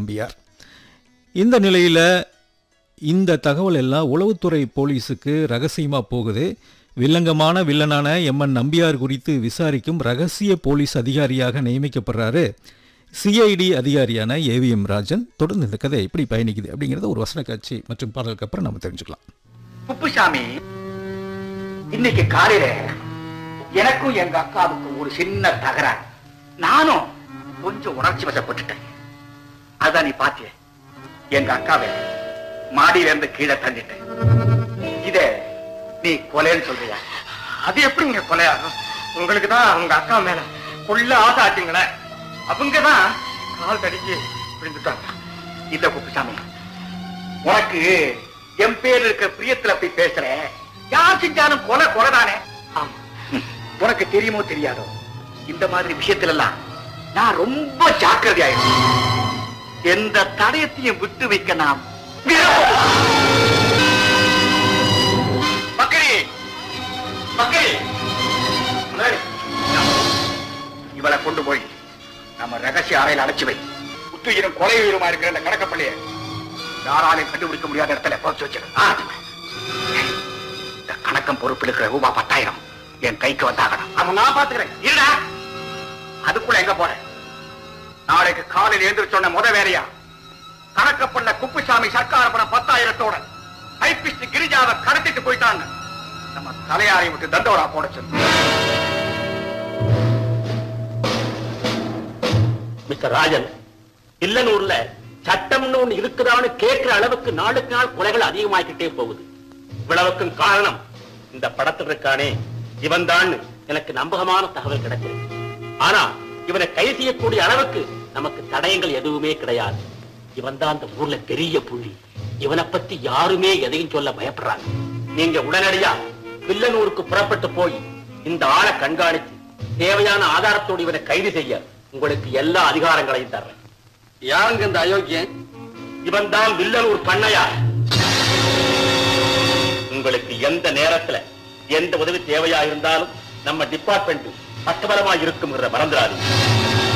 நம்பியார் இந்த நிலையில் இந்த தகவல் எல்லாம் உளவுத்துறை போலீஸுக்கு ரகசியமாக போகுது வில்லங்கமான வில்லனான எம்என் நம்பியார் குறித்து விசாரிக்கும் ரகசிய போலீஸ் அதிகாரியாக நியமிக்கப்படுறாரு சிஐடி அதிகாரியான ஏவிஎம் ராஜன் தொடர்ந்து இந்த கதை எப்படி பயணிக்குது அப்படிங்கிறத ஒரு வசன காட்சி மற்றும் பாடலுக்கு அப்புறம் நம்ம தெரிஞ்சுக்கலாம் குப்புசாமி இன்னைக்கு காலையில எனக்கும் எங்க அக்காவுக்கும் ஒரு சின்ன தகராறு நானும் கொஞ்சம் உணர்ச்சி வசப்பட்டுட்டேன் அதான் நீ பாத்திய எங்க அக்காவை மாடியில இருந்து கீழே தள்ளிட்டேன் இத நீ கொலைன்னு சொல்றியா அது எப்படிங்க கொலையாகும் உங்களுக்கு தான் உங்க அக்கா மேல கொள்ள ஆசை ஆச்சுங்களே அவங்க தான் கால் தடிக்கி விழுந்துட்டாங்க இந்த குப்புசாமி உனக்கு என் பேர் இருக்க பிரியத்துல போய் பேசுற யார் செஞ்சாலும் கொலை கொலைதானே ஆமா ம், உனக்கு தெரியுமோ தெரியாதோ இந்த மாதிரி விஷயத்துல எல்லாம் நான் ரொம்ப ஜாக்கிரதையாயிருக்கேன் எந்த தடயத்தையும் விட்டு வைக்க நாம் மக்களே மக்களே முதலாளி, இவளை கொண்டு போய் நம்ம ரகசிய அறையில் அடைச்சு வை புத்துயிரும் கொலை உயிருமா இருக்கிற இந்த கணக்கப்பள்ளிய யாராலையும் கண்டுபிடிக்க முடியாத இடத்துல போச்சு வச்சிரு ஆ. இந்த கணக்கம் பொறுப்பில் இருக்கிற ரூபா பத்தாயிரம் என் கைக்கு வந்தாகணும் அவன் நான் பாத்துக்கிறேன் இருடா அதுக்குள்ள எங்க போற நாளைக்கு காலையில் எழுந்திரிச்ச சொன்ன முத வேலையா கணக்கப்பண்ண குப்புசாமி சர்க்கார பணம் பத்தாயிரத்தோட டைபிஸ்ட் கிரிஜாவை கடத்திட்டு போயிட்டாங்க நம்ம தலையாரை விட்டு தண்டோரா போட சொல்லு மிஸ்டர் ராஜன் இல்லனூர்ல சட்டம்னு ஒண்ணு இருக்குதான்னு கேட்கிற அளவுக்கு நாளுக்கு நாள் கொலைகள் அதிகமாகிக்கிட்டே போகுது இவ்வளவுக்கும் காரணம் இந்த படத்தில் இருக்கானே இவன் எனக்கு நம்பகமான தகவல் கிடைச்சிருக்கு ஆனா இவனை கைது செய்யக்கூடிய அளவுக்கு நமக்கு தடயங்கள் எதுவுமே கிடையாது இவன் தான் அந்த ஊர்ல பெரிய புள்ளி இவனை பத்தி யாருமே எதையும் சொல்ல பயப்படுறாங்க நீங்க உடனடியா வில்லனூருக்கு புறப்பட்டு போய் இந்த ஆளை கண்காணித்து தேவையான ஆதாரத்தோடு இவனை கைது செய்ய உங்களுக்கு எல்லா அதிகாரங்களையும் தர்றேன் யாருங்க இந்த அயோக்கியன் இவன் தான் வில்லனூர் பண்ணையா உங்களுக்கு எந்த நேரத்துல எந்த உதவி தேவையா இருந்தாலும் நம்ம டிபார்ட்மெண்ட் பக்கபலமா இருக்குங்கிற மறந்துடாதீங்க